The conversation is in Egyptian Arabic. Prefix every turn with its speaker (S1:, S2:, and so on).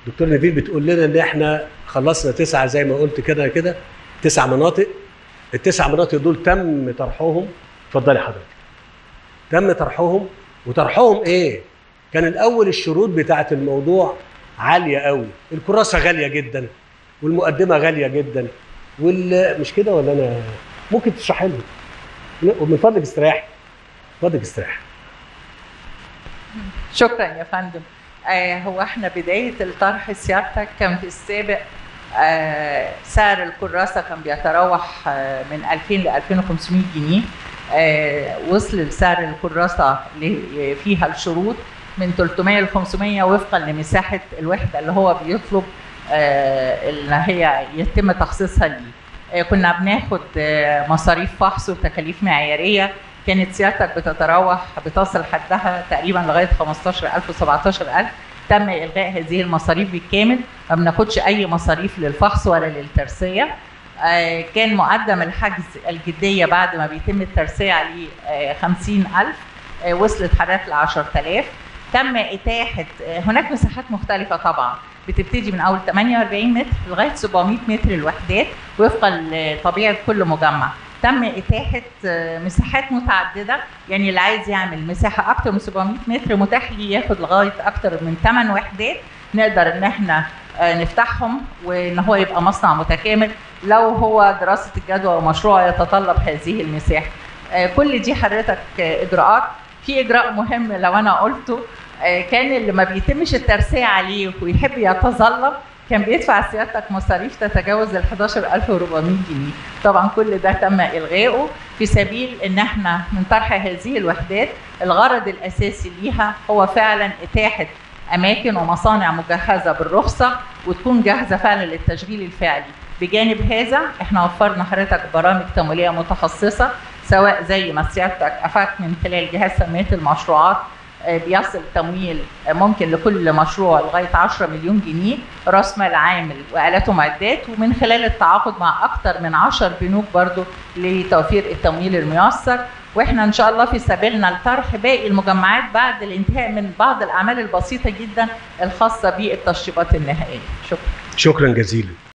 S1: دكتور نبيل بتقول لنا ان احنا خلصنا تسعه زي ما قلت كده كده تسع مناطق التسع مناطق دول تم طرحهم اتفضلي حضرتك تم طرحهم وطرحهم ايه كان الاول الشروط بتاعه الموضوع عاليه قوي الكراسه غاليه جدا والمقدمه غاليه جدا وال مش كده ولا انا ممكن تشرحي لي ومن فضلك استريح فضلك استريح
S2: شكرا يا فندم آه هو احنا بداية الطرح سيادتك كان في السابق آه سعر الكراسة كان بيتراوح آه من 2000 ل 2500 جنيه آه وصل سعر الكراسة اللي فيها الشروط من 300 ل 500 وفقا لمساحة الوحدة اللي هو بيطلب آه اللي هي يتم تخصيصها ليه. آه كنا بناخد آه مصاريف فحص وتكاليف معيارية كانت سيادتك بتتراوح بتصل حدها تقريبا لغايه 15000 و17000 تم الغاء هذه المصاريف بالكامل ما بناخدش اي مصاريف للفحص ولا للترسيه آه كان مقدم الحجز الجديه بعد ما بيتم الترسيه عليه آه 50000 آه وصلت حضرتك ل 10000 تم اتاحه هناك مساحات مختلفه طبعا بتبتدي من اول 48 متر لغايه 700 متر الوحدات وفقا لطبيعه كل مجمع تم اتاحه مساحات متعدده يعني اللي عايز يعمل مساحه اكتر من 700 متر متاح ليه ياخد لغايه اكتر من 8 وحدات نقدر ان احنا نفتحهم وان هو يبقى مصنع متكامل لو هو دراسه الجدوى ومشروع يتطلب هذه المساحه كل دي حضرتك اجراءات في اجراء مهم لو انا قلته كان اللي ما بيتمش الترسيه عليه ويحب يتظلم كان بيدفع سيادتك مصاريف تتجاوز ال 11400 جنيه طبعا كل ده تم الغائه في سبيل ان احنا من طرح هذه الوحدات الغرض الاساسي ليها هو فعلا اتاحه اماكن ومصانع مجهزه بالرخصه وتكون جاهزه فعلا للتشغيل الفعلي بجانب هذا احنا وفرنا حضرتك برامج تمويليه متخصصه سواء زي ما سيادتك افدت من خلال جهاز تنميه المشروعات بيصل تمويل ممكن لكل مشروع لغايه 10 مليون جنيه راس مال عامل والات ومعدات ومن خلال التعاقد مع اكثر من 10 بنوك برضو لتوفير التمويل الميسر واحنا ان شاء الله في سبيلنا لطرح باقي المجمعات بعد الانتهاء من بعض الاعمال البسيطه جدا الخاصه بالتشطيبات النهائيه شكرا
S1: شكرا جزيلا